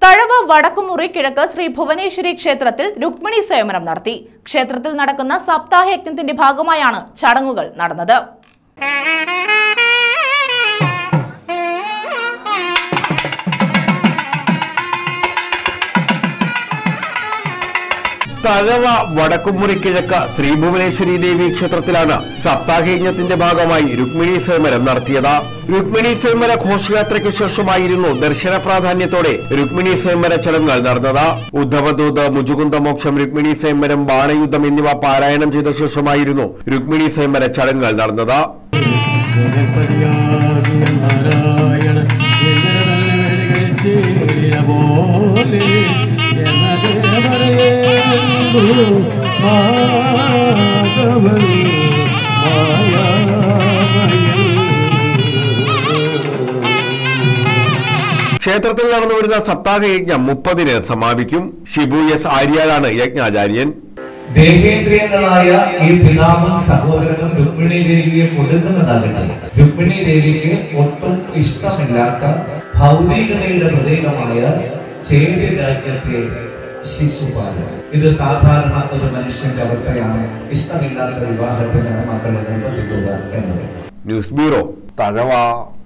തഴവ വടക്കുമുറി കിഴക്ക് ശ്രീ ഭുവനേശ്വരി ക്ഷേത്രത്തിൽ രുക്മിണി സ്വയംവരം നടത്തി ക്ഷേത്രത്തിൽ നടക്കുന്ന സപ്താഹയജ്ഞത്തിന്റെ ഭാഗമായാണ് ചടങ്ങുകൾ നടന്നത് തഴവ വടക്കുമുറി കിഴക്ക് ശ്രീഭുവനേശ്വരി ദേവി ക്ഷേത്രത്തിലാണ് സപ്താഹയജ്ഞത്തിന്റെ ഭാഗമായി രുക്മിണി സ്വയംവരം നടത്തിയത് രുക്മിണി സ്വയംവര ഘോഷയാത്രയ്ക്ക് ശേഷമായിരുന്നു ദർശന പ്രാധാന്യത്തോടെ രുക്മിണി സ്വയംവര ചടങ്ങുകൾ നടന്നത് ഉദ്ധവദൂത് മുജുകുന്ദ മോക്ഷം രുക്മിണി സ്വയംവരം ബാണയുദ്ധം എന്നിവ പാരായണം ചെയ്ത ശേഷമായിരുന്നു രുക്മിണി സ്വയംവര ചടങ്ങുകൾ നടന്നത് ജഗത്പതിയാകിയ നാരായണ പോലെ മാധവൻ മായാമയൻ ക്ഷേത്രത്തിൽ നടന്നുവരുന്ന സപ്താഹയജ്ഞം മുപ്പതിന് സമാപിക്കും ഷിബു എസ് ആര്യാടാണ് യജ്ഞാചാര്യൻ ദേഹേന്ദ്രിയങ്ങളായ ഈ പിതാവും സഹോദരനും രുക്മിണി ദേവിയെ കൊടുക്കുന്നതാകട്ടെ രുക്മിണി ദേവിക്ക് ഒട്ടും ഇഷ്ടമില്ലാത്ത ഭൗതികതയുടെ പ്രതീകമായ ചേരി രാജ്യത്തെ ശിശുപാലം ഇത് സാധാരണ ഒരു മനുഷ്യന്റെ അവസ്ഥയാണ് ഇഷ്ടമില്ലാത്ത വിവാഹത്തിന് മക്കളെ നിർബന്ധിക്കുക എന്നത് ന്യൂസ് ബ്യൂറോ തഴവ